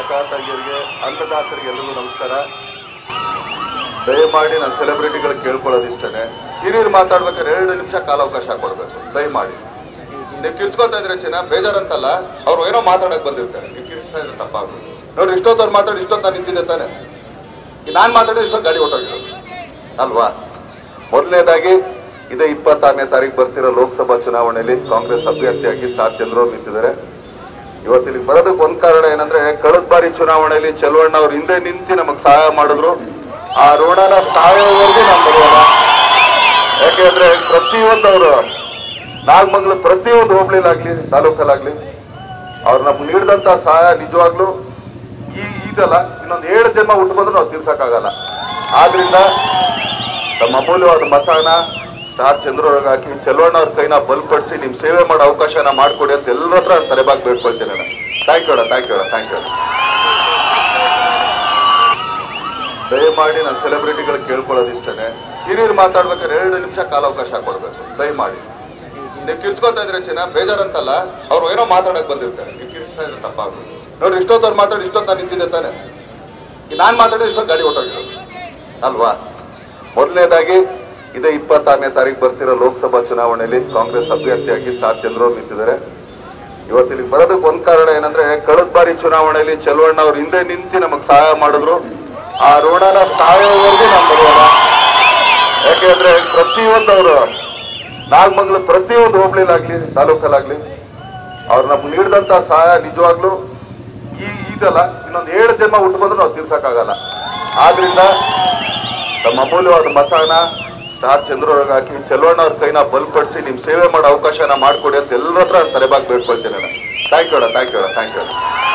ಅಕ್ಕ ತಂಗಿಯರಿಗೆ ಅನ್ನದಾತರಿಗೆ ಎಲ್ಲರಿಗೂ ನಮಸ್ಕಾರ ದಯಮಾಡಿ ನಾನು ಸೆಲೆಬ್ರಿಟಿಗಳು ಕೇಳ್ಕೊಳ್ಳೋದು ಇಷ್ಟನೇ ಹಿರಿಯರು ಮಾತಾಡ್ಬೇಕಾದ್ರೆ ಎರಡು ನಿಮಿಷ ಕಾಲಾವಕಾಶ ಕೊಡ್ಬೇಕು ದಯಮಾಡಿ ನೀವು ಕಿರ್ಚ್ಕೊತಾ ಇದ್ರೆ ಚಿನ್ನ ಬೇಜಾರಂತಲ್ಲ ಅವ್ರು ಏನೋ ಮಾತಾಡಕ್ ಬಂದಿರ್ತಾರೆ ನೀವು ಕಿರ್ಚ್ತಾ ಇದ್ರೆ ತಪ್ಪಾಗುತ್ತೆ ನೋಡಿ ಇಷ್ಟೊತ್ತವ್ರು ಮಾತಾಡಿ ಇಷ್ಟೊತ್ತು ನಾನು ನಿಂತಿದ್ದೆ ತಾನೆ ನಾನು ಮಾತಾಡಿದ್ರೆ ಇಷ್ಟೊತ್ತು ಗಾಡಿ ಹೊಟ್ಟೋಗಿರೋದು ಅಲ್ವಾ ಮೊದಲನೇದಾಗಿ ಇದೇ ಇಪ್ಪತ್ತಾರನೇ ತಾರೀಕು ಬರ್ತಿರೋ ಲೋಕಸಭಾ ಚುನಾವಣೆಯಲ್ಲಿ ಕಾಂಗ್ರೆಸ್ ಅಭ್ಯರ್ಥಿಯಾಗಿ ಸ್ಟಾರ್ ಚಂದ್ರ ಅವ್ರು ನಿಂತಿದ್ದಾರೆ ಇವತ್ತು ಇಲ್ಲಿ ಬರೋದಕ್ಕೆ ಒಂದ್ ಕಾರಣ ಏನಂದ್ರೆ ಕಳೆದ ಬಾರಿ ಚುನಾವಣೆಯಲ್ಲಿ ಚಲುವಣ್ಣ ಅವ್ರು ಹಿಂದೆ ನಿಂತು ನಮಗ್ ಸಹಾಯ ಮಾಡಿದ್ರು ಆ ಋಣನ ಸಾಯೋವರೆಗೂ ನಾವು ಬರೋಣ ಯಾಕೆಂದ್ರೆ ಪ್ರತಿಯೊಂದು ಅವರು ನಾಗಮಂಗಲ ಪ್ರತಿಯೊಂದು ಹೋಬಳಿಲಾಗ್ಲಿ ತಾಲೂಕಲ್ಲಾಗ್ಲಿ ಅವ್ರು ನಮ್ಗೆ ನೀಡಿದಂತ ಸಹಾಯ ನಿಜವಾಗ್ಲೂ ಈ ಇದಲ್ಲ ಇನ್ನೊಂದು ಏಳು ಜನ್ಮ ಹುಟ್ಟುಬಂದ್ರೆ ನಾವು ತೀರ್ಸಕ್ಕಾಗಲ್ಲ ಆದ್ರಿಂದ ತಮ್ಮ ಅಮೂಲ್ಯವಾದ ಮತನ ಸ್ಟಾರ್ ಚಂದ್ರವ್ರಿಗೆ ಹಾಕಿ ಚೆಲುವಣ್ಣ ಅವ್ರ ಕೈನ ಬಲಪಡಿಸಿ ನಿಮ್ ಸೇವೆ ಮಾಡೋ ಅವಕಾಶನ ಮಾಡ್ಕೊಡಿ ಅಂತ ಎಲ್ಲರ ಹತ್ರ ತಲೆಬಾಗಿ ಬೇಡ್ಕೊಳ್ತೀನಿ ನಾನು thank you thank you thank you ದಯಮಾಡಿ ನಾನು ಸೆಲೆಬ್ರಿಟಿಗಳು ಕೇಳ್ಕೊಳ್ಳೋದು ಇಷ್ಟನೇ ಹಿರಿಯರು ಮಾತಾಡ್ಬೇಕಾದ್ರೆ ಎರಡು ನಿಮಿಷ ಕಾಲಾವಕಾಶ ಕೊಡ್ಬೇಕು ದಯಮಾಡಿ ನೀವು ಕಿರ್ಚ್ಕೊತಾ ಇದ್ರೆ ಚಿನ್ನ ಬೇಜಾರಂತಲ್ಲ ಅವ್ರು ಏನೋ ಮಾತಾಡಕ್ ಬಂದಿರ್ತಾರೆ ನೀವು ಕಿರ್ಚ್ತಾ ಇದ್ರೆ ತಪ್ಪಾಗುತ್ತೆ ನೋಡಿ ಇಷ್ಟೊತ್ತವ್ರು ಮಾತಾಡಿ ಇಷ್ಟೊತ್ತು ನಾನು ನಿಂತಿದ್ದೆ ತಾನೆ ನಾನು ಮಾತಾಡಿದ್ರೆ ಇಷ್ಟೊತ್ತು ಗಾಡಿ ಹೊಟ್ಟೋಗಿರೋದು ಅಲ್ವಾ ಮೊದಲನೇದಾಗಿ ಇದೇ ಇಪ್ಪತ್ತಾರನೇ ತಾರೀಕು ಬರ್ತಿರೋ ಲೋಕಸಭಾ ಚುನಾವಣೆಯಲ್ಲಿ ಕಾಂಗ್ರೆಸ್ ಅಭ್ಯರ್ಥಿಯಾಗಿ ಸ್ಟಾರ್ ಚಂದ್ರ ಅವ್ರು ನಿಂತಿದ್ದಾರೆ ಇವತ್ತು ಇಲ್ಲಿ ಬರೋದಕ್ಕೆ ಒಂದ್ ಕಾರಣ ಏನಂದ್ರೆ ಕಳೆದ ಬಾರಿ ಚುನಾವಣೆಯಲ್ಲಿ ಚಲುವಣ್ಣ ಅವ್ರು ಹಿಂದೆ ನಿಂತು ನಮಗ್ ಸಹಾಯ ಮಾಡಿದ್ರು ಆ ಋಣನ ಸಾಯೋವರೆಗೂ ನಾವು ಬರೋಣ ಯಾಕೆಂದ್ರೆ ಪ್ರತಿಯೊಂದು ಅವರು ನಾಗಮಂಗಲ ಪ್ರತಿಯೊಂದು ಹೋಬಳಿಲಾಗ್ಲಿ ತಾಲೂಕಲ್ಲಾಗ್ಲಿ ಅವ್ರು ನಮ್ಗೆ ನೀಡಿದಂತ ಸಹಾಯ ನಿಜವಾಗ್ಲೂ ಈ ಇದಲ್ಲ ಇನ್ನೊಂದು ಏಳು ಜನ್ಮ ಹುಟ್ಟುಬಂದ್ರೆ ನಾವು ತೀರ್ಸಕ್ಕಾಗಲ್ಲ ಆದ್ರಿಂದ ತಮ್ಮ ಅಮೂಲ್ಯವಾದ ಮತನ ಸ್ಟಾರ್ ಚಂದ್ರವ್ರಿಗೆ ಹಾಕಿ ಚೆಲುವಣ್ಣ ಅವ್ರ ಕೈನ ಬಲಪಡಿಸಿ ನಿಮ್ ಸೇವೆ ಮಾಡೋ ಅವಕಾಶನ ಮಾಡ್ಕೊಡಿ ಅಂತ ಎಲ್ಲರ ಹತ್ರ ತಲೆಬಾಗಿ ಬೇಡ್ಕೊಳ್ತೀನಿ ನಾನು thank you thank you thank you